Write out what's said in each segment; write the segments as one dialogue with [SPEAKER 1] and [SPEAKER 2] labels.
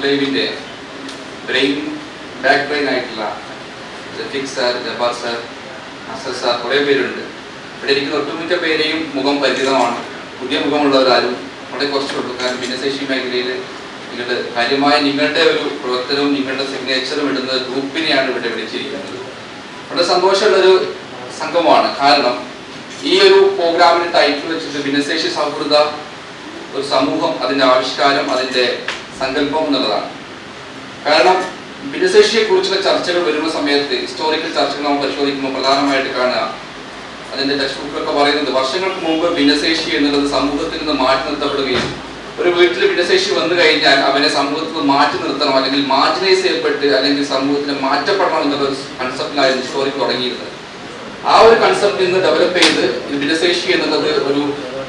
[SPEAKER 1] കോൺക്ലേവിന്റെ brain back brain ആയിട്ടുള്ള Jafik sir Jabbar sir Azhar sir കുറേ പേരുണ്ട് ഇവിടെ ഇരിക്കുന്ന ഒട്ടുമിക്ക പേരെയും മുഖം പരിചിതമാണ് പുതിയ മുഖമുള്ളവരാരും വളരെ കുറച്ചുള്ളൂ കാരണം ഭിന്നശേഷി മേഖലയിൽ നിങ്ങളുടെ കാര്യമായ നിങ്ങളുടെ ഒരു പ്രവർത്തനവും നിങ്ങളുടെ സിഗ്നേച്ചറും ഇടുന്ന ഗ്രൂപ്പിനെയാണ് ഇവിടെ വിളിച്ചിരിക്കുന്നത് വളരെ സന്തോഷമുള്ളൊരു സംഘമാണ് കാരണം ഈ ഒരു പ്രോഗ്രാമിന് ടൈറ്റിൽ വെച്ചിട്ട് ഭിന്നശേഷി സൗഹൃദ ഒരു സമൂഹം അതിന്റെ ആവിഷ്കാരം അതിന്റെ സങ്കല്പം എന്നുള്ളതാണ് കാരണം ഭിന്നശേഷിയെ കുറിച്ചുള്ള ചർച്ചകൾ വരുന്ന സമയത്ത് ഹിസ്റ്റോറിക്കൽ ചർച്ചകൾ നമ്മൾ പരിശോധിക്കുമ്പോൾ പ്രധാനമായിട്ട് കാണുക അതിന്റെ ടെക്സ്റ്റ് ബുക്കിലൊക്കെ പറയുന്നത് വർഷങ്ങൾക്ക് മുമ്പ് ഭിന്നശേഷി എന്നുള്ളത് സമൂഹത്തിൽ നിന്ന് മാറ്റി നിർത്തപ്പെടുകയും ഒരു വീട്ടിൽ ഭിന്നശേഷി വന്നു കഴിഞ്ഞാൽ അവനെ സമൂഹത്തിൽ നിന്ന് മാറ്റി നിർത്തണം അല്ലെങ്കിൽ മാർജിനൈസ് ചെയ്യപ്പെട്ട് അല്ലെങ്കിൽ സമൂഹത്തിൽ മാറ്റപ്പെടണം എന്നുള്ള ഒരു കൺസെപ്റ്റിലായിരുന്നു ഹിസ്റ്റോറിക്ക് തുടങ്ങിയിരുന്നത് ആ ഒരു കൺസെപ്റ്റിൽ നിന്ന് ഡെവലപ്പ് ചെയ്ത് ഈ ഭിന്നശേഷി എന്നുള്ളത് ഒരു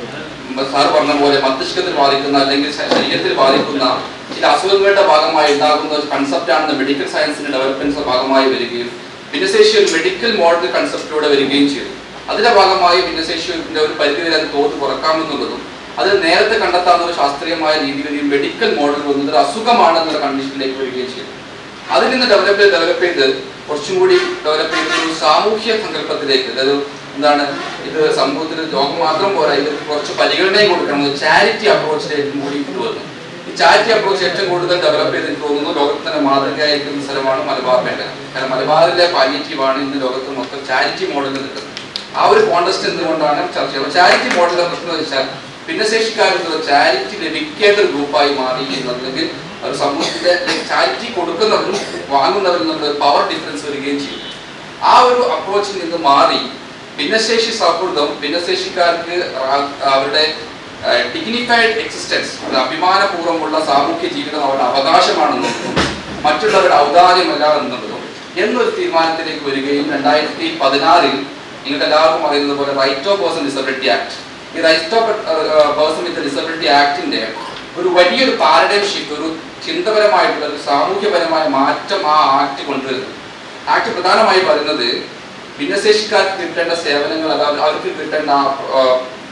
[SPEAKER 1] സാർ പറഞ്ഞ പോലെ മസ്തിഷ്കത്തിൽ ബാധിക്കുന്ന അല്ലെങ്കിൽ ശ- ശരീരത്തിൽ ബാധിക്കുന്ന ചില അസുഖങ്ങളുടെ ഭാഗമായി ഉണ്ടാകുന്ന ഒരു കൺസെപ്റ്റാണെന്ന് മെഡിക്കൽ സയൻസിന്റെ ഡെവലപ്മെന്റ്സ് ഭാഗമായി വരികയും ഭിന്നശേഷി ഒരു മെഡിക്കൽ മോഡൽ കൺസെപ്റ്റിലൂടെ വരികയും ചെയ്തു അതിന്റെ ഭാഗമായി ഭിന്നശേഷിയുടെ ഒരു പരിധിവരെ അത് തോത് കുറക്കാമെന്നുള്ളതും അത് നേരത്തെ കണ്ടെത്താവുന്ന ഒരു ശാസ്ത്രീയമായ രീതിയിൽ ഈ മെഡിക്കൽ മോഡൽ വന്നത് ഒരു അസുഖമാണെന്നുള്ള കണ്ടീഷനിലേക്ക് വരികയും ചെയ്തു അതിൽ നിന്ന് ഡെവലപ്പ് ചെയ്ത് ഡെവലപ്പ് ചെയ്ത് കുറച്ചും കൂടി ഡെവലപ്പ് ചെയ്ത് ഒരു സാമൂഹ്യ സങ്കല്പത്തിലേക്ക് അതായത് എന്താണ് ഇത് സമൂഹത്തിൽ രോഗം മാത്രം പോരാ ഇത് കുറച്ച് പരിഗണനയും കൊടുക്കണം ചാരിറ്റി അപ്രോച്ചിലേക്ക് കൂടി കൊണ്ടുവന്നു ഈ ചാരിറ്റി അപ്രോച്ച് ഏറ്റവും കൂടുതൽ ഡെവലപ്പ് ചെയ്ത് എനിക്ക് തോന്നുന്നു ലോകത്ത് തന്നെ മാതൃകയായിരിക്കുന്ന സ്ഥലമാണ് മലബാർ മേഖല കാരണം മലബാറിലെ പാലിയേറ്റീവ് ആണ് ഇന്ന് ലോകത്ത് മൊത്തം ചാരിറ്റി മോഡൽ നിൽക്കുന്നത് ആ ഒരു കോണ്ടസ്റ്റ് എന്തുകൊണ്ടാണ് ചർച്ച ചെയ്യുന്നത് ചാരിറ്റി മോഡലിന്റെ പ്രശ്നം എന്ന് വെച്ചാൽ ഭിന്നശേഷിക്കാർക്ക് ചാരിറ്റി ലഭിക്കേണ്ട ഒരു ഗ്രൂപ്പായി മാറി എന്നുണ്ടെങ്കിൽ ഒരു സമൂഹത്തിന്റെ ചാരിറ്റി കൊടുക്കുന്നവരും വാങ്ങുന്നവരും തമ്മിൽ പവർ ഡിഫറൻസ് വരികയും ചെയ്യും ആ ഒരു അപ്രോച്ചിൽ നിന്ന് മാറി ഭിന്നശേഷി സൗഹൃദം ഭിന്നശേഷിക്കാർക്ക് ആ- അവരുടെ ഡിഗ്നിഫൈഡ് എക്സിസ്റ്റൻസ് അത് അഭിമാനപൂർവ്വമുള്ള സാമൂഹ്യ ജീവിതം അവരുടെ അവകാശമാണെന്നുള്ളതും മറ്റുള്ളവരുടെ ഔദാര്യമല്ല എന്നുള്ളതും എന്നൊരു തീരുമാനത്തിലേക്ക് വരികയും രണ്ടായിരത്തി പതിനാറിൽ നിങ്ങൾക്ക് എല്ലാവർക്കും അറിയുന്നത് പോലെ right of person disability act ഈ right of person with disability ആക്ടിന്റെ ഒരു വലിയൊരു പാരഡൈം ഷിഫ്റ്റ് ഒരു ചിന്തപരമായിട്ടുള്ള ഒരു സാമൂഹ്യപരമായ മാറ്റം ആ ആക്ട് കൊണ്ടുവരുന്നു ആക്ട് പ്രധാനമായി പറയുന്നത് ഭിന്നശേഷിക്കാർക്ക് കിട്ടേണ്ട സേവനങ്ങൾ അതായത് അവർക്ക് കിട്ടേണ്ട ആ,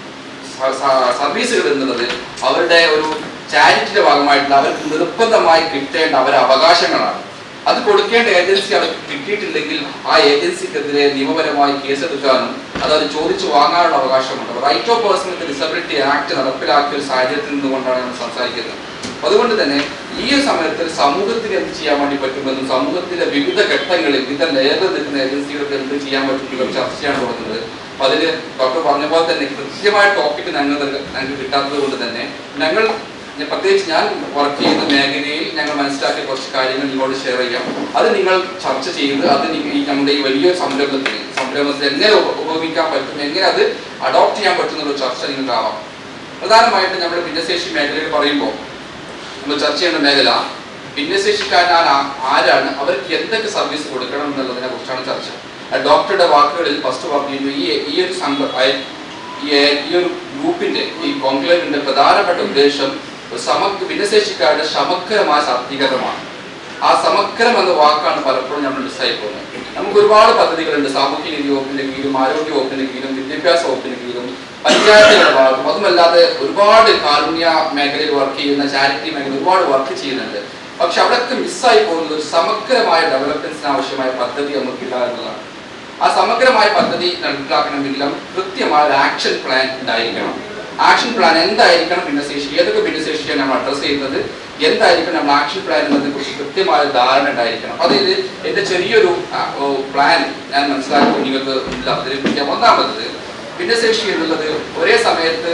[SPEAKER 1] സ- സ- സർവീസുകൾ എന്നുള്ളത് അവരുടെ ഒരു ചാരിറ്റിയുടെ ഭാഗമായിട്ടുള്ള അവർക്ക് നിർബന്ധമായി കിട്ടേണ്ട അവരുടെ അവകാശങ്ങളാണ് അത് കൊടുക്കേണ്ട ഏജൻസി അവർക്ക് കിട്ടിയിട്ടില്ലെങ്കിൽ ആ ഏജൻസിക്കെതിരെ നിയമപരമായി കേസെടുക്കാനും അത് അത് ചോദിച്ചു വാങ്ങാനുള്ള അവകാശമുണ്ട് right of person with disability act നടപ്പിലാക്കിയ ഒരു സാഹചര്യത്തിൽ നിന്നുകൊണ്ടാണ് നമ്മൾ സംസാരിക്കുന്നത് അതുകൊണ്ട് തന്നെ ഈ ഒരു സമയത്ത് സമൂഹത്തിന് എന്ത് ചെയ്യാൻ വേണ്ടി പറ്റുമെന്നും സമൂഹത്തിലെ വിവിധ ഘട്ടങ്ങളിൽ വിവിധ ലെയറിൽ നിൽക്കുന്ന ഏജൻസികൾക്ക് എന്ത് ചെയ്യാൻ പറ്റുമെന്നും ചർച്ച ചെയ്യാൻ തുടങ്ങുന്നത് അപ്പൊ അതില് ഡോക്ടർ പറഞ്ഞ പോലെ തന്നെ കൃത്യമായ ടോപ്പിക് ഞങ്ങൾ ഞങ്ങൾക്ക് കിട്ടാത്തത് കൊണ്ട് തന്നെ ഞങ്ങൾ ഞാൻ പ്രത്യേകിച്ച് ഞാൻ വർക്ക് ചെയ്യുന്ന മേഖലയിൽ ഞങ്ങൾ മനസ്സിലാക്കിയ കുറച്ച് കാര്യങ്ങൾ നിങ്ങളോട് ഷെയർ ചെയ്യാം അത് നിങ്ങൾ ചർച്ച ചെയ്ത് അത് നി- ഈ നമ്മുടെ ഈ വലിയ സംരംഭത്തിൽ സംരംഭത്തിൽ എങ്ങനെ ഉപ- ഉപയോഗിക്കാൻ പറ്റും എങ്ങനെ അത് അഡോപ്റ്റ് ചെയ്യാൻ പറ്റും എന്നുള്ള ചർച്ച നിങ്ങൾക്കാവാം പ്രധാനമായിട്ട് നമ്മുടെ ഭിന്നശേഷി മേഖലയിൽ പറയുമ്പോൾ നമ്മൾ ചർച്ച ചെയ്യുന്ന മേഖല ഭിന്നശേഷിക്കാരൻ ആ- ആരാണ് അവർക്ക് എന്തൊക്കെ സർവീസ് കൊടുക്കണം എന്നുള്ളതിനെ കുറിച്ചാണ് ചർച്ച ആ ഡോക്ടറുടെ വാക്കുകളിൽ ഫസ്റ്റ് പറഞ്ഞു ഈ ഈ ഒരു സംഘ അയ- ഈ ഈ ഒരു ഗ്രൂപ്പിന്റെ ഈ കോൺക്ലേവിന്റെ പ്രധാനപ്പെട്ട ഉദ്ദേശം ഒരു സമഗ്ര ഭിന്നശേഷിക്കാരുടെ സമഗ്രമായ ശാക്തീകരണമാണ് ആ സമഗ്രം എന്ന വാക്കാണ് പലപ്പോഴും നമ്മൾ മിസ്സായി പോകുന്നത് നമുക്ക് ഒരുപാട് പദ്ധതികളുണ്ട് സാമൂഹ്യ നീതി വകുപ്പിന്റെ കീഴിലും ആരോഗ്യ വകുപ്പിന്റെ കീഴിലും വിദ്യാഭ്യാസ വകുപ്പിന്റെ കീഴിലും പഞ്ചായത്തുകളുടെ ഭാഗത്തും അതുമല്ലാതെ ഒരുപാട് കാരുണ്യ മേഖലയിൽ വർക്ക് ചെയ്യുന്ന ചാരിറ്റി മേഖല ഒരുപാട് വർക്ക് ചെയ്യുന്നുണ്ട് പക്ഷെ അവിടെയൊക്കെ മിസ്സായി പോകുന്നത് ഒരു സമഗ്രമായ ഡെവലപ്മെന്റ്സിന് ആവശ്യമായ പദ്ധതി നമുക്കില്ല എന്നുള്ളതാണ് ആ സമഗ്രമായ പദ്ധതി നടപ്പിലാക്കണമെങ്കിൽ കൃത്യമായ ഒരു ആക്ഷൻ പ്ലാൻ ഉണ്ടായിരിക്കണം ആക്ഷൻ പ്ലാൻ എന്തായിരിക്കണം ഭിന്നശേഷി ഏതൊക്കെ ഭിന്നശേഷിയാണ് നമ്മൾ അഡ്രസ് ചെയ്യുന്നത് എന്തായിരിക്കണം നമ്മൾ ആക്ഷൻ പ്ലാൻ എന്നതിനെ കുറിച്ച് കൃത്യമായ ധാരണ ഉണ്ടായിരിക്കണം അതിൽ എന്റെ ചെറിയൊരു പ്ലാൻ ഞാൻ മനസ്സിലാക്കി നിങ്ങൾക്ക് മുന്നിൽ അവതരിപ്പിക്കാം ഒന്നാമത് ഭിന്നശേഷി എന്നുള്ളത് ഒരേ സമയത്ത്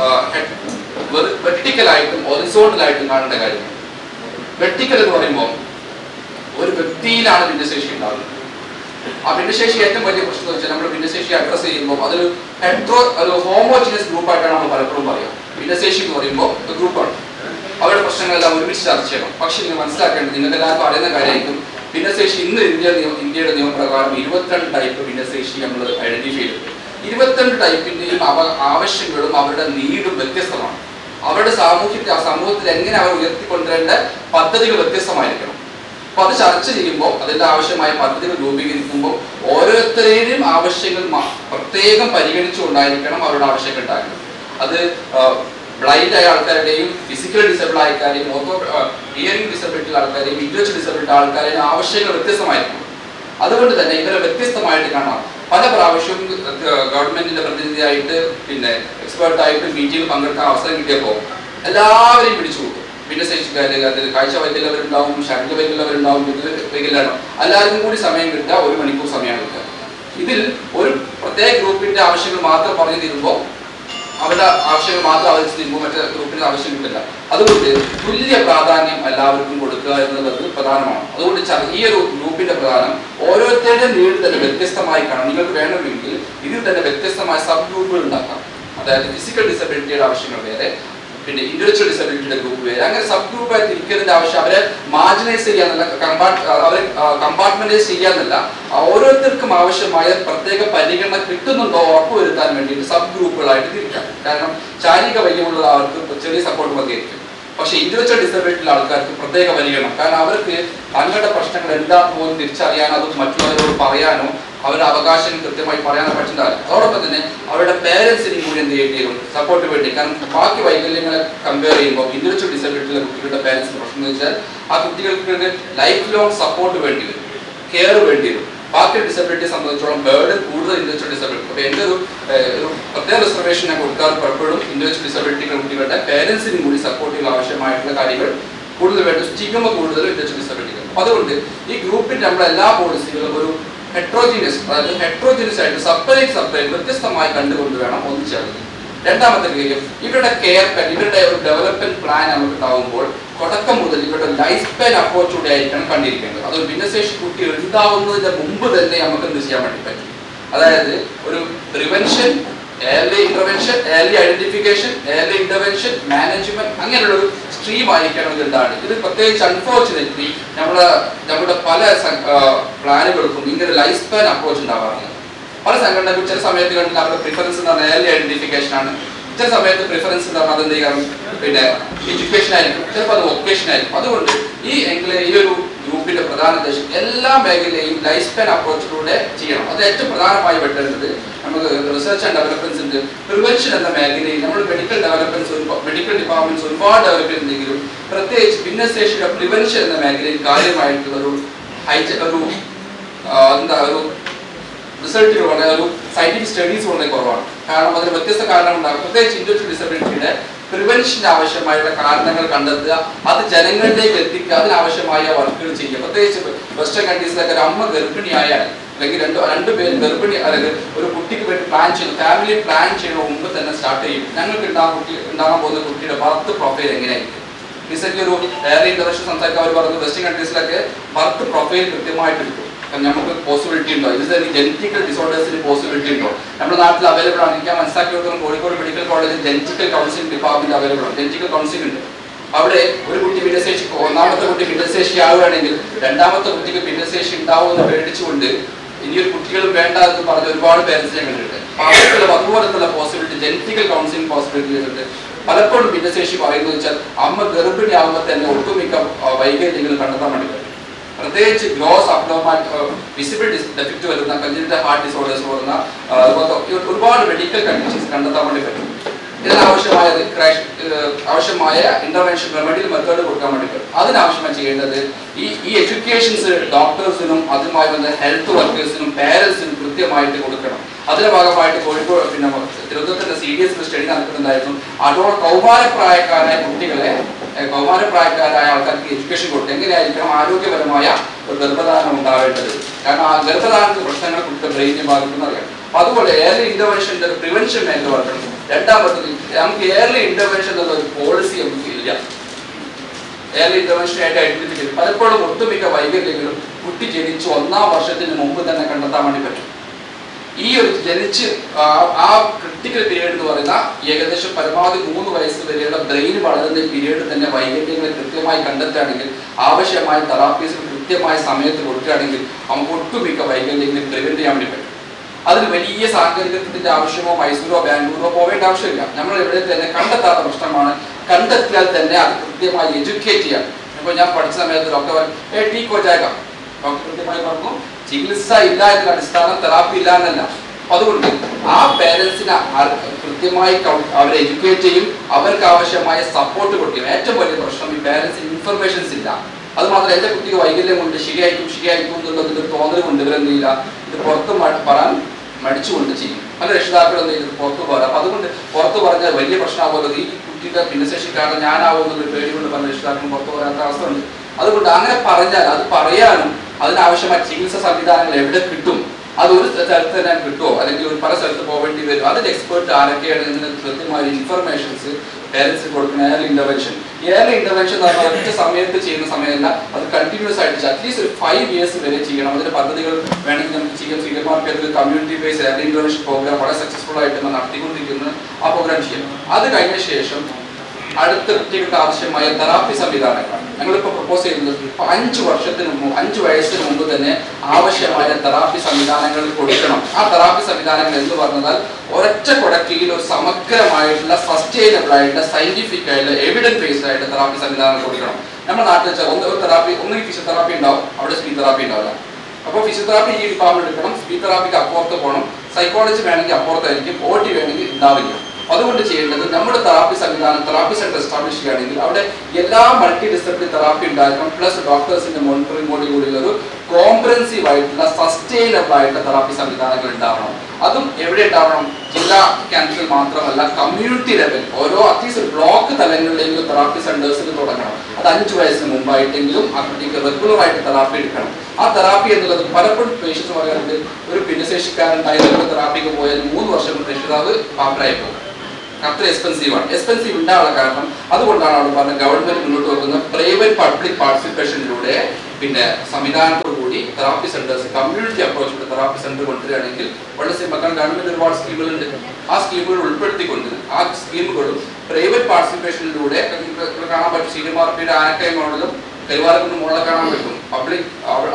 [SPEAKER 1] വെർട്ടിക്കലായിട്ടും ഒറിസോണ്ടലായിട്ടും കാണേണ്ട കാര്യമാണ് വെർട്ടിക്കൽ എന്ന് പറയുമ്പോൾ ഒരു വ്യക്തിയിലാണ് ഭിന്നശേഷി ഉണ്ടാകുന്നത് ആ ഭിന്നശേഷി ഏറ്റവും വലിയ പ്രശ്നം എന്ന് വെച്ചാൽ നമ്മൾ ഭിന്നശേഷി അഡ്രസ് ചെയ്യുമ്പോൾ അതൊരു ഹെട്രോ ഒരു ഹോമോജിനസ് ഗ്രൂപ്പായിട്ടാണ് നമ്മൾ പലപ്പോഴും പറയുക ഭിന്നശേഷി എന്ന് പറയുമ്പോൾ ഒരു ഗ്രൂപ്പാണ് അവരുടെ പ്രശ്നങ്ങളെല്ലാം ഒരുമിച്ച് ചർച്ച ചെയ്യണം പക്ഷെ നിങ്ങൾ മനസ്സിലാക്കേണ്ടത് നിങ്ങൾക്ക് എല്ലാവർക്കും അറിയുന്ന കാര്യമായിരിക്കും ഭിന്നശേഷി ഇന്ന് ഇന്ത്യ നിയമ- ഇന്ത്യയുടെ നിയമപ്രകാരം ഇരുപത്തിരണ്ട് ടൈപ്പ് ഭിന്നശേഷി നമ്മൾ ഐഡന്റിഫൈ ചെയ്തിട്ടുണ്ട് ഇരുപത്തിരണ്ട് ടൈപ്പിന്റെയും അവ ആവശ്യങ്ങളും അവരുടെ നീടും വ്യത്യസ്തമാണ് അവരുടെ സാമൂഹ്യ സമൂഹത്തിൽ എങ്ങനെ അവർ ഉയർത്തിക്കൊണ്ടുവരേണ്ട പദ്ധതികൾ വ്യത്യസ്തമായിരിക്കണം അപ്പൊ അത് ചർച്ച ചെയ്യുമ്പോൾ അതിന്റെ ആവശ്യമായ പദ്ധതികൾ രൂപീകരിക്കുമ്പോൾ ഓരോരുത്തരുടെയും ആവശ്യങ്ങൾ മ- പ്രത്യേകം പരിഗണിച്ചുകൊണ്ടായിരിക്കണം അവരുടെ ആവശ്യങ്ങൾ ഉണ്ടാക്കുന്നത് അത് ആ, ബ്ലൈൻഡ് ആയ ആൾക്കാരുടെയും ഫിസിക്കൽ ഡിസബിൾ ആൾക്കാരെയും ഓർത്തോ ഹിയറിംഗ് ഡിസബിലിറ്റി ആൾക്കാരെയും ഇൻഡ്യൂച്ച് ഡിസബിലിറ്റി ആൾക്കാരെയും ആവശ്യങ്ങൾ വ്യത്യസ്തമായിരിക്കും അതുകൊണ്ട് തന്നെ ഇവരെ വ്യത്യസ്തമായിട്ട് കാണാം പല പ്രാവശ്യവും ഗവൺമെന്റിന്റെ പ്രതിനിധിയായിട്ട് പിന്നെ എക്സ്പേർട്ട് ആയിട്ട് മീറ്റിംഗിൽ പങ്കെടുക്കാൻ അവസരം കിട്ടിയപ്പോൾ എല്ലാവരെയും പിടിച്ചു കൂട്ടും ഭിന്നശേഷിക്കാര് അതിൽ കാഴ്ച വൈകല്യവരുണ്ടാവും ശരീര വൈകല്യവരുണ്ടാവും വൈകല്യമാണ് എല്ലാവർക്കും കൂടി സമയം കിട്ടുക ഒരു മണിക്കൂർ സമയമാണ് കിട്ടുക ഇതിൽ ഒരു പ്രത്യേക ഗ്രൂപ്പിന്റെ ആവശ്യങ്ങൾ മാത്രം പറഞ്ഞു തീരുമ്പോൾ അവരുടെ ആവശ്യങ്ങൾ മാത്രം അവതരിച്ച് തീരുമ്പോൾ മറ്റേ ഗ്രൂപ്പിന് ആവശ്യം കിട്ടില്ല അതുകൊണ്ട് തുല്യ പ്രാധാന്യം എല്ലാവർക്കും കൊടുക്കുക എന്നുള്ളത് പ്രധാനമാണ് അതുകൊണ്ട് ച- ഈ ഒരു ഗ്രൂപ്പിന്റെ പ്രധാനം ഓരോരുത്തരുടെയും നീട് തന്നെ വ്യത്യസ്തമായി കാണാം നിങ്ങൾക്ക് വേണമെങ്കിൽ ഇതിൽ തന്നെ വ്യത്യസ്തമായ സബ് ഗ്രൂപ്പുകൾ ഉണ്ടാക്കാം അതായത് ഫിസിക്കൽ ഡിസബിലിറ്റിയുടെ ആവശ്യങ്ങൾ വേറെ പിന്നെ ഇൻഡിവിജ്വൽ ഡിസബിലിറ്റിയുടെ ഗ്രൂപ്പ് വേറെ അങ്ങനെ സബ് ഗ്രൂപ്പായി തിരിക്കുന്നതിന്റെ ആവശ്യം അവരെ മാർജിനൈസ് ചെയ്യാന്നല്ല കമ്പാർട്ട് അവരെ കമ്പാർട്ട്മെന്റൈസ് ചെയ്യാന്നല്ല ഓരോരുത്തർക്കും ആവശ്യമായ പ്രത്യേക പരിഗണന കിട്ടുന്നുണ്ടോ ഉറപ്പുവരുത്താൻ വേണ്ടിയിട്ട് സബ് ഗ്രൂപ്പുകളായിട്ട് തിരിക്കാം കാരണം ശാരീരിക വൈകല്യമുള്ള അവർക്ക് ചെറിയ സപ്പോർട്ട് മതിയായിരിക്കും പക്ഷെ ഇൻഡിവിജ്വൽ ഡിസബിലിറ്റിയുള്ള ആൾക്കാർക്ക് പ്രത്യേക പരിഗണന കാരണം അവർക്ക് തങ്ങളുടെ പ്രശ്നങ്ങൾ എന്താണെന്ന് പോലും തിരിച്ചറിയാനോ അത് മറ്റുള്ളവരോട് പറയാനോ അവരുടെ അവകാശം കൃത്യമായി പറയാനോ പറ്റുന്നതല്ല അതോടൊപ്പം തന്നെ അവരുടെ പേരൻസിനും കൂടി എന്ത് ചെയ്യേണ്ടി വരും സപ്പോർട്ട് വേണ്ടി കാരണം ബാക്കി വൈകല്യങ്ങളെ കമ്പയർ ചെയ്യുമ്പോൾ ഇൻഡിവിജ്വൽ ഡിസബിലിറ്റിയുള്ള കുട്ടികളുടെ പേരൻസിന് പ്രശ്നം എന്ന് വെച്ചാൽ ആ കുട്ടികൾക്ക് ലൈഫ് ലോങ് സപ്പോർട്ട് വേണ്ടി വരും കെയർ വേണ്ടി വരും ബാക്കി ഡിസബിലിറ്റി സംബന്ധിച്ചോളം ബേർഡൻ കൂടുതൽ ഇൻഡിവിജ്വൽ ഡിസബിലിറ്റി അപ്പോൾ എൻ്റെ ഒരു ഏഹ്, ഒരു പ്രത്യേക റിസർവേഷൻ ഞാൻ കൊടുക്കാറ് പലപ്പോഴും ഇൻഡിവിജ്വൽ ഡിസബിലിറ്റികൾ കുട്ടികളുടെ പേരൻസിനും കൂടി സപ്പോർട്ടുകൾ ആവശ്യമായിട്ടുള്ള കാര്യങ്ങൾ കൂടുതൽ വേണ്ട സ്റ്റിഗ്മ കൂടുതൽ ഇൻഡിവിജ്വൽ ഡിസബിലിറ്റികൾ അപ്പോൾ അതുകൊണ്ട് ഈ ഗ്രൂപ്പിന്റെ നമ്മുടെ എല്ലാ പോളിസികളും ഒരു ഹെട്രോജീനിയസ് അതായത് ഹെട്രോജീനിയസ് ആയിട്ട് സെപ്പറേറ്റ് സെപ്പറേറ്റ് വ്യത്യസ്തമായി കണ്ടുകൊണ്ട് വേണം ഒന്നിച്ചേർന്നത് രണ്ടാമത്തെ കാര്യം ഇവരുടെ കെയർ പ്ലാൻ ഇവരുടെ ഒരു ഡെവലപ്മെന്റ് പ്ലാൻ നമുക്ക് ഉണ്ടാവുമ്പോൾ തുടക്കം മുതൽ ഇവരുടെ ലൈഫ് സ്പാൻ അപ്രോച്ചൂടെ ആയിരിക്കണം കണ്ടിരിക്കേണ്ടത് അതൊരു ഭിന്നശേഷി കുട്ടി ഉണ്ടാവുന്നതിന്റെ മുമ്പ് തന്നെ നമുക്ക് എന്ത് ചെയ്യാൻ വേണ്ടി പറ്റും അതായത് ഒരു prevention early intervention early identification early intervention management അങ്ങനെയുള്ള ഒരു സ്ട്രീം ആയിരിക്കണം ഇതാണ് ഇത് പ്രത്യേകിച്ച് അൺഫോർച്ചുനേറ്റ്ലി നമ്മുടെ നമ്മുടെ പല പ്ലാനുകൾക്കും ഇങ്ങനെ ലൈഫ് സ്പാൻ അപ്രോച്ച് ഉണ്ടാവാറില്ല പല സംഘടനകൾ ചില സമയത്ത് കണ്ടിട്ട് അവരുടെ പ്രിഫറൻസ് എന്ന് പറഞ്ഞാൽ ഏർലി ഐഡന്റിഫിക്കേഷൻ ആണ് ചില സമയത്ത് പ്രിഫറൻസ് എന്ന് പറഞ്ഞാൽ അതെന്ത് ചെയ്യാം പിന്നെ എഡ്യൂക്കേഷൻ ആയിരിക്കും ചിലപ്പോൾ അത് വൊക്കേഷൻ ആയിരിക്കും അതുകൊണ്ട് ഈ എങ്കിലെ ഈ ഒരു ഗ്രൂപ്പിന്റെ പ്രധാന ഉദ്ദേശം എല്ലാ മേഖലയും ലൈഫ് സ്പാൻ അപ്രോച്ചിലൂടെ ചെയ്യണം അത് ഏറ്റവും പ്രധാനമായി വെട്ടേണ്ടത് നമുക്ക് റിസർച്ച് ആൻഡ് ഡെവലപ്മെന്റ്സ് പ്രിവെൻഷൻ എന്ന മേഖലയിൽ നമ്മൾ മെഡിക്കൽ ഡെവലപ്മെന്റ്സ് മെഡിക്കൽ ഡിപ്പാർട്ട്മെന്റ്സ് ഒരുപാട് ഡെവലപ്പ് ചെയ്യുന്നെങ്കിലും പ്രത്യേകിച്ച് ഭിന്നശേഷിയുടെ പ്രിവെൻഷൻ എന്ന മേഖലയിൽ കാര്യമായിട്ടുള്ള ഒരു ഹൈജ ഒരു ആ, എന്താ ഒരു റിസൾട്ടുകൾ വളരെ ഒരു സയന്റിഫിക് സ്റ്റഡീസ് വളരെ കുറവാണ് കാരണം അതിന് വ്യത്യസ്ത കാരണങ്ങളുണ്ടാകും പ്രത്യേകിച്ച് ഇൻഡസ്ട്രിയൽ ഡിസബിലിറ്റിയുടെ പ്രിവെൻഷന് ആവശ്യമായുള്ള കാരണങ്ങൾ കണ്ടെത്തുക അത് ജനങ്ങളിലേക്ക് എത്തിക്കുക അതിനാവശ്യമായ വർക്കുകൾ ചെയ്യുക പ്രത്യേകിച്ച് വെസ്റ്റേൺ കൺട്രീസിലൊക്കെ ഒരു അമ്മ ഗർഭിണിയായാൽ അല്ലെങ്കിൽ രണ്ട് രണ്ട് പേര് ഗർഭിണി അല്ലെങ്കിൽ ഒരു കുട്ടിക്ക് വേണ്ടി പ്ലാൻ ചെയ്യുന്നു ഫാമിലി പ്ലാൻ ചെയ്യുന്ന മുമ്പ് തന്നെ സ്റ്റാർട്ട് ചെയ്യും ഞങ്ങൾക്ക് ഉണ്ടാകുന്ന കുട്ടി ഉണ്ടാകാൻ പോകുന്ന കുട്ടിയുടെ ബർത്ത് പ്രൊഫൈൽ എങ്ങനെയായിരിക്കും റീസെന്റ് ഒരു എയർ ഇന്റർനാഷണൽ സംസാരിക്കാൻ അവർ പറഞ്ഞു വെസ്റ്റേൺ കൺട്രീസിലൊക്കെ ബർത്ത് പ്രൊഫൈൽ കൃത്യമായിട്ട് എടുക്കും അപ്പം നമുക്ക് പോസിബിലിറ്റി ഉണ്ടോ ഇത് ജനറ്റിക്കൽ ഡിസോർഡേഴ്സിന് പോസിബിലിറ്റി ഉണ്ടോ നമ്മുടെ നാട്ടിൽ അവൈലബിൾ ആണ് എനിക്ക് മനസ്സിലാക്കി കൊടുക്കുന്ന കോഴിക്കോട് മെഡിക്കൽ കോളേജിൽ ജനറ്റിക്കൽ കൗൺസിലിംഗ് ഡിപ്പാർട്ട്മെന്റ് അവൈലബിൾ ആണ് ജനറ്റിക്കൽ കൗൺസിലിംഗ് ഉണ്ട് അവിടെ ഒരു കുട്ടി ഭിന്നശേഷി ഒന്നാമത്തെ കുട്ടി ഭിന്നശേഷി ആവുകയാണെങ്കിൽ രണ്ടാമത്തെ കുട്ടിക്ക് ഭിന്നശേഷി ഉണ്ടാവുമെന്ന് പേടിച്ചുകൊണ്ട് ഇനിയൊരു കുട്ടികളും വേണ്ട എന്ന് പറഞ്ഞ ഒരുപാട് പേരൻസ് ഞാൻ കണ്ടിട്ടുണ്ട് അപ്പൊ അവർക്കുള്ള അതുപോലത്തുള്ള പോസിബിലിറ്റി ജനറ്റിക്കൽ കൗൺസിലിംഗ് പോസിബിലിറ്റി ഉണ്ട് പലപ്പോഴും ഭിന്നശേഷി പറയുന്നത് വെച്ചാൽ അമ്മ ഗർഭിണി ആകുമ്പോൾ തന്നെ ഒട്ടുമിക്ക ആ, വൈകല്യങ്ങൾ കണ്ടെത്താൻ വേണ്ടി പറ്റും പ്രത്യേകിച്ച് ഗ്രോസ് അബ്നോമാൽ വിസിബിൾ ഡെഫക്റ്റ് വരുന്ന കഞ്ചിറ്റൽ ഹാർട്ട് ഡിസോർഡേഴ്സ് വരുന്ന ആ, അതുപോലത്തെ ഒരു- ഒരുപാട് മെഡിക്കൽ കണ്ടീഷൻസ് കണ്ടെത്താൻ വേണ്ടി പറ്റും ഇതിനാവശ്യമായ ക്രാഷ് ആവശ്യമായ ഇന്റർവെൻഷൻ റെമഡിയൽ മെത്തേഡ് കൊടുക്കാൻ വേണ്ടി പറ്റും അതിനാവശ്യമായി ചെയ്യേണ്ടത് ഈ ഈ എഡ്യൂക്കേഷൻസ് ഡോക്ടേഴ്സിനും അതുമായി ബന്ധ ഹെൽത്ത് വർക്കേഴ്സിനും പേരൻസിനും കൃത്യമായിട്ട് കൊടുക്കണം അതിന്റെ ഭാഗമായിട്ട് കോഴിക്കോട് പിന്നെ തിരുവനന്തപുരത്തിന്റെ സി ഡി എസ് സ്റ്റഡി നടക്കുന്നുണ്ടായിരുന്നു അതോടെ കൗമാരപ്രായക്കാരായ കുട്ടികളെ ഏഹ്, കൗമാരപ്രായക്കാരായ ആൾക്കാർക്ക് എഡ്യൂക്കേഷൻ കൊടുത്ത് എങ്ങനെയായിരിക്കണം ആരോഗ്യപരമായ ഒരു ഗർഭധാരണം ഉണ്ടാവേണ്ടത് കാരണം ആ ഗർഭധാരണത്തിൽ പ്രശ്നങ്ങൾ കുട്ടിയുടെ ബ്രെയിനെ ബാധിക്കുന്ന അറിയാം അപ്പൊ അതുപോലെ ഏർലി ഇന്റർവെൻഷന്റെ ഒരു പ്രിവെൻഷൻ മേഖല വളർത്തണം രണ്ടാമത്തത് നമുക്ക് ഏർലി ഇന്റർവെൻഷൻ എന്നുള്ള ഒരു പോളിസി നമുക്ക് ഇല്ല ഏർലി ഇന്റർവെൻഷൻ ആയിട്ട് ഐഡന്റിഫൈ ചെയ്തു പലപ്പോഴും ഒട്ടുമിക്ക വൈകല്യങ്ങളും കുട്ടി ജനിച്ച് ഒന്നാം വർഷത്തിന് മുമ്പ് തന്നെ കണ്ടെത്താൻ വേണ്ടി പറ്റും ഈ ഒരു ജനിച്ച് ആ- ആ ക്രിട്ടിക്കൽ പീരീഡ് എന്ന് പറയുന്ന ഏകദേശം പരമാവധി മൂന്ന് വയസ്സ് വരെയുള്ള ബ്രെയിൻ വളരുന്ന പീരീഡ് തന്നെ വൈകല്യങ്ങൾ കൃത്യമായി കണ്ടെത്തുകയാണെങ്കിൽ ആവശ്യമായ തെറാപ്പീസ് കൃത്യമായ സമയത്ത് കൊടുക്കുകയാണെങ്കിൽ നമുക്ക് ഒട്ടുമിക്ക വൈകല്യങ്ങൾ പ്രിവെന്റ് ചെയ്യാൻ വേണ്ടി പറ്റും അതിന് വലിയ സാങ്കേതികത്തിന്റെ ആവശ്യമോ മൈസൂരോ ബാംഗ്ലൂരോ പോവേണ്ട ആവശ്യമില്ല നമ്മൾ ഇവിടെ തന്നെ കണ്ടെത്താത്ത പ്രശ്നമാണ് കണ്ടെത്തിയാൽ തന്നെ അത് കൃത്യമായി എഡ്യൂക്കേറ്റ് ചെയ്യാം ഇപ്പോൾ ഞാൻ പഠിച്ച സമയത്ത് ഡോക്ടർ പറഞ്ഞു ഏ ടീ കോച്ചായേക്കാം ഡോക്ടർ കൃത്യമായി പറഞ്ഞു ചികിത്സ ഇല്ല എന്ന അടിസ്ഥാനം തെറാപ്പി ഇല്ല എന്നല്ല അപ്പൊ അതുകൊണ്ട് ആ പേരൻസിനെ കൃത്യമായി കൗ- അവരെ എഡ്യൂക്കേറ്റ് ചെയ്യും അവർക്ക് ആവശ്യമായ സപ്പോർട്ട് കൊടുക്കും ഏറ്റവും വലിയ പ്രശ്നം ഈ പേരൻസിന് ഇൻഫർമേഷൻസ് ഇല്ല അത് മാത്രമല്ല എന്റെ കുട്ടിക്ക് വൈകല്യം കൊണ്ട് ശരിയായിരിക്കും ശരിയായിരിക്കും എന്നുള്ളതിന്റെ ഒരു തോന്നൽ കൊണ്ട് ഇവരെന്ത് ചെയ്യില്ല ഇത് പുറത്ത് മ- പറയാൻ മടിച്ചുകൊണ്ട് ചെയ്യും പല രക്ഷിതാക്കളും എന്ത് ചെയ്യും പുറത്ത് പോരാ അപ്പൊ അതുകൊണ്ട് പുറത്ത് പറഞ്ഞാൽ വലിയ പ്രശ്നമാകുന്നത് ഈ കുട്ടിയുടെ ഭിന്നശേഷിക്കാരൻ ഞാനാവുന്നൊരു പേടി കൊണ്ട് പല രക്ഷിതാക്കളും പുറത്ത് പറയാത്ത അവസ്ഥ ഉണ്ട് അതുകൊണ്ട് അങ്ങനെ പറഞ്ഞാൽ അത് പറയാനും അതിനാവശ്യമായ ചികിത്സ സംവിധാനങ്ങൾ എവിടെ കിട്ടും അത് ഒരു സ്ഥലത്ത് തന്നെ കിട്ടുമോ അല്ലെങ്കിൽ ഒരു പല സ്ഥലത്ത് പോകേണ്ടി വരും അതിന്റെ എക്സ്പേർട്ട് ആരൊക്കെയാണ് എന്ന് കൃത്യമായ ഇൻഫർമേഷൻസ് പേരൻസിന് കൊടുക്കുന്ന എയർലി ഇന്റർവെൻഷൻ എയർലി ഇന്റർവെൻഷൻ എന്ന് പറഞ്ഞാൽ ഒറ്റ സമയത്ത് ചെയ്യുന്ന സമയമല്ല അത് കണ്ടിന്യൂസ് ആയിട്ട് അറ്റ്ലീസ്റ്റ് ഒരു ഫൈവ് ഇയേഴ്സ് വരെ ചെയ്യണം അതിന്റെ പദ്ധതികൾ വേണമെങ്കിൽ നമുക്ക് ചെയ്യാം ശ്രീകർമാർക്ക് ഒരു community based early intervention programme വളരെ സക്സസ്ഫുൾ ആയിട്ട് നമ്മൾ നടത്തിക്കൊണ്ടിരിക്കുന്നത് ആ പ്രോഗ്രാം ചെയ്യാം അത് കഴിഞ്ഞ ശേഷം അടുത്ത കുട്ടികൾക്ക് ആവശ്യമായ തെറാപ്പി സംവിധാനങ്ങളാണ് ഞങ്ങളിപ്പോൾ പ്രപ്പോസ് ചെയ്യുന്നത് ഇപ്പൊ അഞ്ച് വർഷത്തിന് മുമ്പ് അഞ്ച് വയസ്സിന് മുമ്പ് തന്നെ ആവശ്യമായ തെറാപ്പി സംവിധാനങ്ങൾ കൊടുക്കണം ആ തെറാപ്പി സംവിധാനങ്ങൾ എന്ന് പറഞ്ഞാൽ ഒരൊറ്റ കൊടക്കീഴിൽ ഒരു സമഗ്രമായിട്ടുള്ള സസ്റ്റൈനബിൾ ആയിട്ടുള്ള സയന്റിഫിക് ആയിട്ടുള്ള എവിഡൻസ് ബേസ്ഡ് ആയിട്ട് തെറാപ്പി സംവിധാനങ്ങൾ കൊടുക്കണം നമ്മുടെ നാട്ടിൽ വെച്ചാൽ ഒന്ന് ഒരു തെറാപ്പി ഒന്നുകിൽ ഫിസിയോതെറാപ്പി ഉണ്ടാവും അവിടെ സ്പീച്ച് തെറാപ്പി ഉണ്ടാവില്ല അപ്പോൾ ഫിസിയോതെറാപ്പി ഈ ഡിപ്പാർട്ട്മെന്റ് എടുക്കണം സ്പീച്ച് തെറാപ്പിക്ക് അപ്പുറത്ത് പോകണം സൈക്കോളജി വേണമെങ്കിൽ അപ്പുറത്തായിരിക്കും ഒ ടി വേണമെങ്കിൽ ഉണ്ടാവില്ല അതുകൊണ്ട് ചെയ്യേണ്ടത് നമ്മുടെ തെറാപ്പി സംവിധാനം തെറാപ്പി സെന്റർ എസ്റ്റാബ്ലിഷ് ചെയ്യുകയാണെങ്കിൽ അവിടെ എല്ലാ മൾട്ടി ഡിസിപ്ലിൻ തെറാപ്പി ഉണ്ടായിരിക്കണം പ്ലസ് ഡോക്ടേഴ്സിന്റെ മോണിറ്ററിംഗോട് കൂടിയുള്ള ഒരു കോംപ്രഹെൻസീവ് ആയിട്ടുള്ള സസ്റ്റൈനബിൾ ആയിട്ടുള്ള തെറാപ്പി സംവിധാനങ്ങൾ ഉണ്ടാവണം അതും എവിടെ ഉണ്ടാവണം ജില്ലാ ക്യാൻസറിൽ മാത്രമല്ല കമ്മ്യൂണിറ്റി ലെവൽ ഓരോ അറ്റ്ലീസ്റ്റ് ഒരു ബ്ലോക്ക് തലങ്ങളിലെങ്കിലും തെറാപ്പി സെന്റേഴ്സിൽ തുടങ്ങണം അത് അഞ്ച് വയസ്സിന് മുമ്പായിട്ടെങ്കിലും ആ കുട്ടിക്ക് റെഗുലർ ആയിട്ട് തെറാപ്പി എടുക്കണം ആ തെറാപ്പി എന്നുള്ളത് പലപ്പോഴും പേഷ്യൻസ് പറയാറുണ്ട് ഒരു ഭിന്നശേഷിക്കാരനായി തെറാപ്പിക്ക് പോയാൽ മൂന്ന് വർഷം കൊണ്ട് രക്ഷിതാവ് പാപ്പരായി പോകും അത്ര എക്സ്പെൻസീവ് ആണ് എക്സ്പെൻസീവ് ഉണ്ടാകാനുള്ള കാരണം അതുകൊണ്ടാണ് അവിടെ പറഞ്ഞ ഗവൺമെന്റ് മുന്നോട്ട് വെക്കുന്ന പ്രൈവറ്റ് പബ്ലിക് പാർട്ടിസിപ്പേഷനിലൂടെ പിന്നെ സംവിധാനത്തോടു കൂടി therapy centres community approach therapy centre കൊണ്ടുവരികയാണെങ്കിൽ വളരെ സിമ്പിൾ കാരണം ഗവൺമെന്റ് ഒരുപാട് സ്കീമുകളുണ്ട് ആ സ്കീമുകൾ ഉൾപ്പെടുത്തിക്കൊണ്ട് ആ സ്കീമുകളും പ്രൈവറ്റ് പാർട്ടിസിപ്പേഷനിലൂടെ നിങ്ങൾക്ക് കാണാൻ പറ്റും സീനിയർമാർപ്പിയുടെ ആനക്കയം മോഡലും കരുവാരക്കുന്ന് മോഡലും കാണാൻ പറ്റും പബ്ലിക്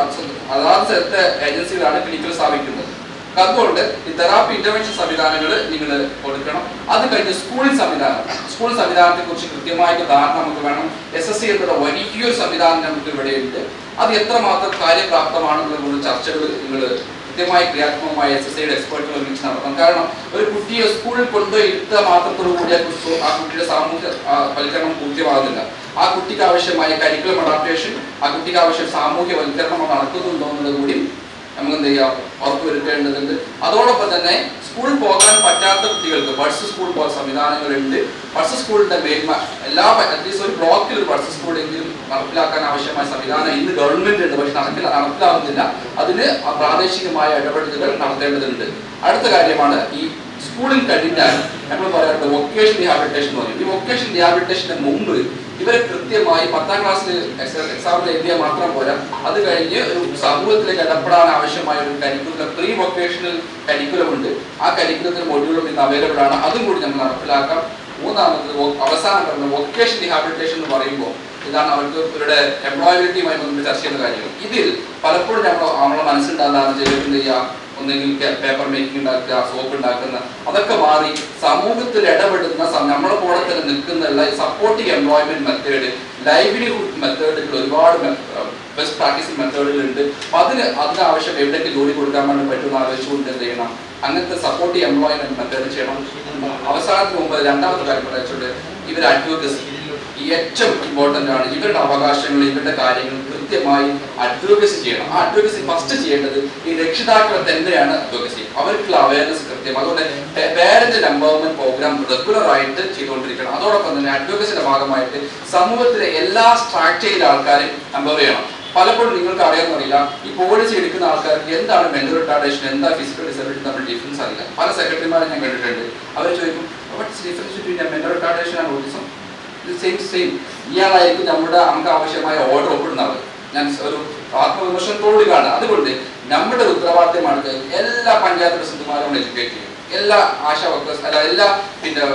[SPEAKER 1] അതാത് സ്ഥലത്തെ ഏജൻസികളാണ് ക്ലിനിക്കൽ സ്ഥാപിക്കുന്നത് അതുകൊണ്ട് ഈ തെറാപ്പി ഇന്റർവെൻഷൻ സംവിധാനങ്ങൾ നിങ്ങൾ കൊടുക്കണം അത് കഴിഞ്ഞ് സ്കൂൾ സംവിധാനം സ്കൂൾ സംവിധാനത്തെ കുറിച്ച് കൃത്യമായിട്ട് ധാരണ നമുക്ക് വേണം എസ് എസ് സി എന്നുള്ള വലിയൊരു സംവിധാനം നമുക്ക് ഇവിടെയുണ്ട് അത് എത്രമാത്രം കാര്യപ്രാപ്തമാണെന്നുള്ള ചർച്ചകൾ നിങ്ങൾ കൃത്യമായി ക്രിയാത്മകമായ എസ് എസ് സിയുടെ എക്സ്പേർട്ടുകൾ വിളിച്ച് നടത്തണം കാരണം ഒരു കുട്ടിയെ സ്കൂളിൽ കൊണ്ടുപോയി ഇരുത്തുക മാത്രത്തോടു കൂടി ആ കുട്ടി- ആ കുട്ടിയുടെ സാമൂഹ്യ ആ, വൽക്കരണം പൂജ്യമാകുന്നില്ല ആ കുട്ടിക്ക് ആവശ്യമായ കരിക്കുലം അഡാപ്റ്റേഷൻ ആ കുട്ടിക്ക് ആവശ്യം സാമൂഹ്യ വൽക്കരണം നടക്കുന്നുണ്ടോ എന്നുള്ളത് കൂടി നമുക്ക് എന്ത് ചെയ്യാം ഉറപ്പുവരുത്തേണ്ടതുണ്ട് അതോടൊപ്പം തന്നെ സ്കൂളിൽ പോകാൻ പറ്റാത്ത കുട്ടികൾക്ക് ബഡ്സ് സ്കൂൾ പോലെ സംവിധാനങ്ങളുണ്ട് ബഡ്സ് സ്കൂളിന്റെ മേന്മ എല്ലാ അറ്റ്ലീസ്റ്റ് ഒരു ബ്ലോക്കിൽ ഒരു ബഡ്സ് സ്കൂളെങ്കിലും നടപ്പിലാക്കാൻ ആവശ്യമായ സംവിധാനം ഇന്ന് ഗവൺമെന്റ് ഉണ്ട് പക്ഷെ നടപ്പില നടപ്പിലാവുന്നില്ല അതിന് ആ പ്രാദേശികമായ ഇടപെടലുകൾ നടത്തേണ്ടതുണ്ട് അടുത്ത കാര്യമാണ് ഈ സ്കൂളിൽ കഴിഞ്ഞാൽ നമ്മൾ പറയാറുണ്ട് വൊക്കേഷൻ റിഹാബിലിറ്റേഷൻ എന്ന് പറയും ഈ വൊക്കേഷൻ റിഹാബിലിറ്റേഷന് മുമ്പ് ഇവരെ കൃത്യമായി പത്താം ക്ലാസ്സിൽ എക്സാമിൽ എഴുതിയാൽ മാത്രം പോരാ അത് കഴിഞ്ഞ് ഒരു സമൂഹത്തിലേക്ക് ഇടപെടാൻ ആവശ്യമായ ഒരു കരിക്കുലം പ്രീ വൊക്കേഷണൽ കരിക്കുലം ഉണ്ട് ആ കരിക്കുലത്തിന് മൊഡ്യൂളും ഇന്ന് അവൈലബിൾ ആണ് അതും കൂടി നമ്മൾ നടപ്പിലാക്കാം മൂന്നാമത് വൊ- അവസാനം പറഞ്ഞ വൊക്കേഷൻ റിഹാബിലിറ്റേഷൻ എന്ന് പറയുമ്പോൾ ഇതാണ് അവർക്ക് ഇവരുടെ എംപ്ലോയബിലിറ്റിയുമായി ബന്ധപ്പെട്ട് ചർച്ച ചെയ്യുന്ന കാര്യങ്ങൾ ഇതിൽ പലപ്പോഴും നമ്മൾ നമ്മളെ മനസ്സിലുണ്ടാകുന്ന ചിലർക്ക് എന്ത് ചെയ്യാം ഒന്നെങ്കിൽ പേപ്പർ മേക്കിംഗ് ഉണ്ടാക്കുക സോപ്പ് ഉണ്ടാക്കുന്ന അതൊക്കെ മാറി സമൂഹത്തിൽ ഇടപെടുന്ന സം- നമ്മളെ കൂടെ തന്നെ നിൽക്കുന്ന സപ്പോർട്ടിങ് എംപ്ലോയ്മെന്റ് മെത്തേഡ് ലൈവ്ലിഹുഡ് മെത്തേഡുകൾ ഒരുപാട് ബെസ്റ്റ് പ്രാക്ടീസിങ് മെത്തേഡുകളുണ്ട് അപ്പൊ അതിന് അതിനാവശ്യം എവിടേക്ക് ജോലി കൊടുക്കാൻ വേണ്ടി പറ്റുമെന്ന് ആലോചിച്ചുകൊണ്ട് എന്ത് ചെയ്യണം അങ്ങനത്തെ സപ്പോർട്ടീവ് എംപ്ലോയ്മെന്റ് മെത്തേഡ് ചെയ്യണം അവസാനത്തിന് മുമ്പ് രണ്ടാമത്തെ കാര്യം പറയാച്ചുണ്ട് ഇവർ അഡ്വക്കസി ഈ ഏറ്റവും ഇമ്പോർട്ടന്റ് ആണ് ഇവരുടെ അവകാശങ്ങൾ ഇവരുടെ കാര്യങ്ങൾ കൃത്യമായി അഡ്വക്കസി ചെയ്യണം ആ അഡ്വക്കസി ഫസ്റ്റ് ചെയ്യേണ്ടത് ഈ രക്ഷിതാക്കളെ തന്നെയാണ് അഡ്വക്കസി അവർക്കുള്ള അവയർനെസ് കൃത്യം അതുകൊണ്ട് പേരന്റ് എംപവർമെന്റ് പ്രോഗ്രാം റെഗുലർ ആയിട്ട് ചെയ്തുകൊണ്ടിരിക്കണം അതോടൊപ്പം തന്നെ അഡ്വക്കസിയുടെ ഭാഗമായിട്ട് സമൂഹത്തിലെ എല്ലാ സ്ട്രാറ്റജിയിലെ ആൾക്കാരെയും എംപവർ ചെയ്യണം പലപ്പോഴും നിങ്ങൾക്ക് അറിയാമെന്നറിയില്ല ഈ പോളിസി എടുക്കുന്ന ആൾക്കാർക്ക് എന്താണ് മെന്റൽ റിട്ടാർഡേഷൻ എന്താ ഫിസിക്കൽ ഡിസബിലിറ്റി തമ്മിൽ ഡിഫറൻസ് അറിയില്ല പല സെക്രട്ടറിമാരെ ഞാൻ കണ്ടിട്ടുണ്ട് അവർ ചോദിക്കും what's difference between mental retardation and autism same same ഇയാളായിരിക്കും നമ്മുടെ നമുക്ക് ആവശ്യമായ ഓർഡർ ഒപ്പിടുന്നത് ഞാൻ ഒരു ആത്മവിമർശനത്തോട് കാണുക അതുകൊണ്ട് നമ്മുടെ ഉത്തരവാദിത്തമാണ് എല്ലാ പഞ്ചായത്ത് പ്രസിഡന്റുമാരും നമ്മൾ എഡ്യൂക്കേറ്റ് ചെയ്യും എല്ലാ ആശാ വർക്കേഴ്സ് അല്ല എല്ലാ പിന്നെ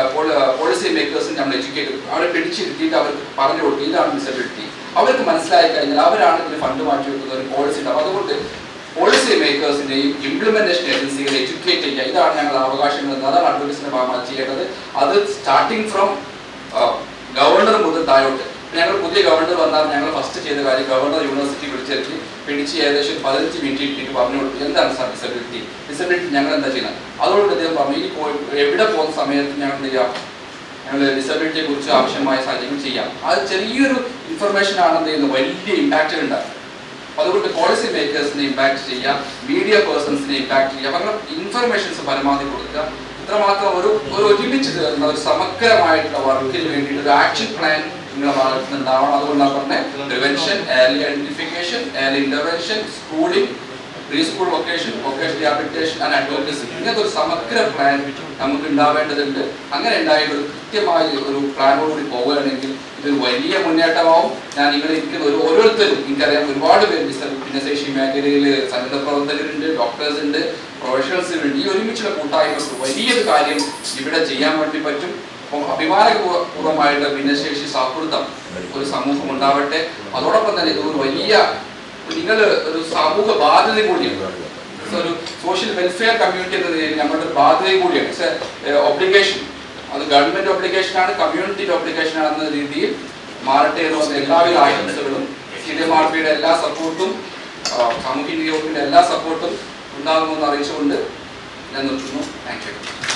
[SPEAKER 1] പോളിസി മേക്കേഴ്സും നമ്മൾ എഡ്യൂക്കേറ്റ് ചെയ്യും അവരെ പിടിച്ചിരുത്തിയിട്ട് അവർക്ക് പറഞ്ഞു കൊടുക്കും ഇതാണ് ഡിസബിലിറ്റി അവർക്ക് മനസ്സിലായി കഴിഞ്ഞാൽ അവരാണ് ഇതിന് ഫണ്ട് മാറ്റി വെക്കുന്ന ഒരു പോളിസി ഉണ്ടാവും അതുകൊണ്ട് പോളിസി മേക്കേഴ്സിന്റെയും ഇംപ്ലിമെന്റേഷൻ ഏജൻസികളെ എഡ്യൂക്കേറ്റ് ചെയ്യുക ഇതാണ് ഞങ്ങളുടെ അവകാശങ്ങൾ എന്ന് അതാണ് അഡ്വക്കേറ്റ്സിന്റെ ഭാഗമായി ചെയ്യേണ്ടത് അത് സ്റ്റാർട്ടിങ് ഫ്രം ഗവർണർ മുതൽ താഴോട്ട് ഞങ്ങൾ പുതിയ ഗവർണർ വന്നാൽ ഞങ്ങൾ ഫസ്റ്റ് ചെയ്ത കാര്യം ഗവർണർ യൂണിവേഴ്സിറ്റി വിളിച്ചിറക്കി പിടിച്ച് ഏകദേശം പതിനഞ്ച് മിനിറ്റ് ഇട്ടിട്ട് പറഞ്ഞു കൊടുത്തു എന്താണ് സാർ ഡിസബിലിറ്റി ഡിസബിലിറ്റി ഞങ്ങൾ എന്താ ചെയ്യുന്നത് അതുകൊണ്ട് അദ്ദേഹം പറഞ്ഞു ഇനി പോയി എവിടെ പോകുന്ന സമയത്ത് ഞങ്ങൾ എന്ത് ചെയ്യാം ഞങ്ങൾ ഡിസബിലിറ്റിയെ കുറിച്ച് ആവശ്യമായ സാഹചര്യങ്ങൾ ചെയ്യാം അത് ചെറിയൊരു ഇൻഫർമേഷൻ ആണെന്ന് ചെയ്യുന്നത് വലിയ ഇമ്പാക്റ്റ് ഉണ്ടാകും അതുകൊണ്ട് പോളിസി മേക്കേഴ്സിനെ ഇമ്പാക്ട് ചെയ്യാം മീഡിയ പേഴ്സൺസിനെ ഇമ്പാക്ട് ചെയ്യാം അങ്ങനെ ഇൻഫർമേഷൻസ് പരമാവധി കൊടുക്കുക ഇത്രമാത്രം ഒരു ഒരു ഒരുമിച്ച് തീർന്ന ഒരു സമഗ്രമായിട്ടുള്ള വർക്കിന് വേണ്ടിയിട്ട് ഒരു ആക്ഷൻ പ്ലാൻ നിങ്ങളുടെ ഭാഗത്ത് നിന്ന് ഉണ്ടാവണം അതുകൊണ്ടാണ് പറഞ്ഞത് prevention early identification early intervention schooling pre school vocation vocation rehabilitation and advocacy ഇങ്ങനത്തെ ഒരു സമഗ്ര പ്ലാൻ നമുക്ക് ഉണ്ടാവേണ്ടതുണ്ട് അങ്ങനെ ഉണ്ടായിട്ട് ഒരു കൃത്യമായ ഒരു പ്ലാനോടുകൂടി പോവുകയാണെങ്കിൽ ഇതൊരു വലിയ മുന്നേറ്റമാവും ഞാൻ ഇവിടെ ഇരിക്കുന്ന ഒരു ഓരോരുത്തരും എനിക്കറിയാം ഒരുപാട് പേര് ഭിന്നശേഷി മേഖലയിൽ സന്നദ്ധ പ്രവർത്തകരുണ്ട് ഡോക്ടേഴ്സ് ഉണ്ട് പ്രൊഫഷണൽസ് ഉണ്ട് ഈ ഒരുമിച്ചുള്ള കൂട്ടായ്മക്ക് വലിയൊരു കാര്യം ഇവിടെ ചെയ്യാൻ വേണ്ടി പറ്റും അപ്പം അഭിമാനപൂർവ്വമായിട്ട് ഭിന്നശേഷി സൗഹൃദം ഒരു സമൂഹം ഉണ്ടാവട്ടെ അതോടൊപ്പം തന്നെ ഇത് ഒരു വലിയ നിങ്ങൾ ഒരു സാമൂഹ ബാധ്യത കൂടിയാണ് So, ഒരു സോഷ്യൽ വെൽഫെയർ കമ്മ്യൂണിറ്റി എന്ന നിലയിൽ നമ്മുടെ ഒരു ബാധ്യതയും കൂടിയാണ് ഇറ്റ്സ് ഒബ്ലിഗേഷൻ അത് ഗവൺമെന്റ് ഒബ്ലിഗേഷൻ ആണ് കമ്മ്യൂണിറ്റി ഒബ്ലിഗേഷൻ ആണെന്ന രീതിയിൽ മാറട്ടെ എന്ന് പറഞ്ഞ എല്ലാവിധ ആശംസകളും സി ഡി എം ആർ പിയുടെ എല്ലാ സപ്പോർട്ടും സാമൂഹ്യ നിയോഗത്തിന്റെ എല്ലാ സപ്പോർട്ടും ഉണ്ടാകുമെന്ന് അറിയിച്ചുകൊണ്ട് ഞാൻ നിർത്തുന്നു താങ്ക് യു